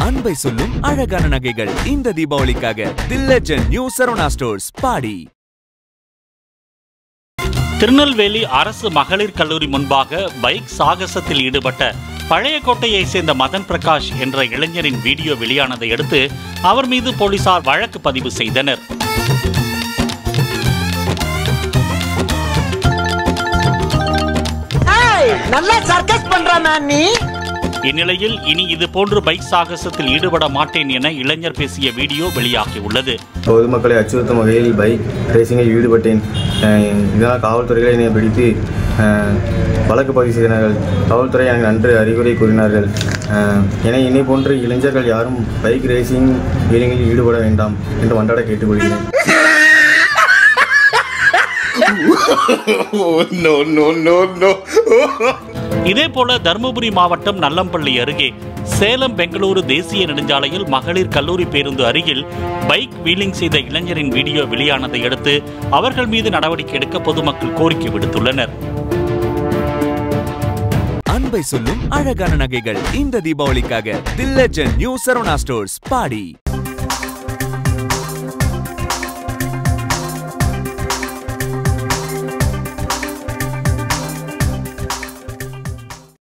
அன்பை சொல்லும் அழகான நகைகள் இந்த தீபாவளிக்காக the legend new Saravana stores பாடி திருநெல்வேலி அரசு மகளிர் கல்லூரி முன்பாக பைக் சாகசத்தில் ஈடுபட்ட பழைய கோட்டையை சேர்ந்த மதன் பிரகாஷ் என்ற இளைஞரின் வீடியோ வெளியானதை அடுத்து அவர் மீது போலீசார் வழக்கு பதிவு செய்தனர் ஏய், நல்லா சர்க்கஸ் பண்றானா நீ இந்நிலையில் இனி இது போன்று பைக் சாகசத்தில் ஈடுபட மாட்டேன் என இளைஞர் பேசிய வீடியோ வெளியாகியுள்ளது பொதுமக்களை அச்சுறுத்தும் வகையில் பைக் ரேசிங்கில் ஈடுபட்டேன் அஹ் இதனால் காவல்துறைகளை என்னை பிடித்து அஹ், வழக்கு பதிவு செய்தனர் காவல்துறை எனக்கு நன்று அறிவுரை கூறினார்கள் அஹ், என என்னை போன்ற இளைஞர்கள் யாரும் பைக் ரேசிங் வீலிங்கில் ஈடுபட வேண்டாம் என்று மன்றாட கேட்டுக்கொள்கிறேன் இதேபோல தருமபுரி மாவட்டம் நல்லம்பள்ளி அருகே சேலம் பெங்களூரு தேசிய நெடுஞ்சாலையில் மகளிர் கல்லூரி பேருந்து அருகில் பைக் வீலிங் செய்த இளைஞரின் வீடியோ வெளியானதை அடுத்து அவர்கள் மீது நடவடிக்கை எடுக்க பொதுமக்கள் கோரிக்கை விடுத்துள்ளனர் அன்பை சொல்லும் அழகான நகைகள் இந்த தீபாவளிக்காக the legend new Saravana stores body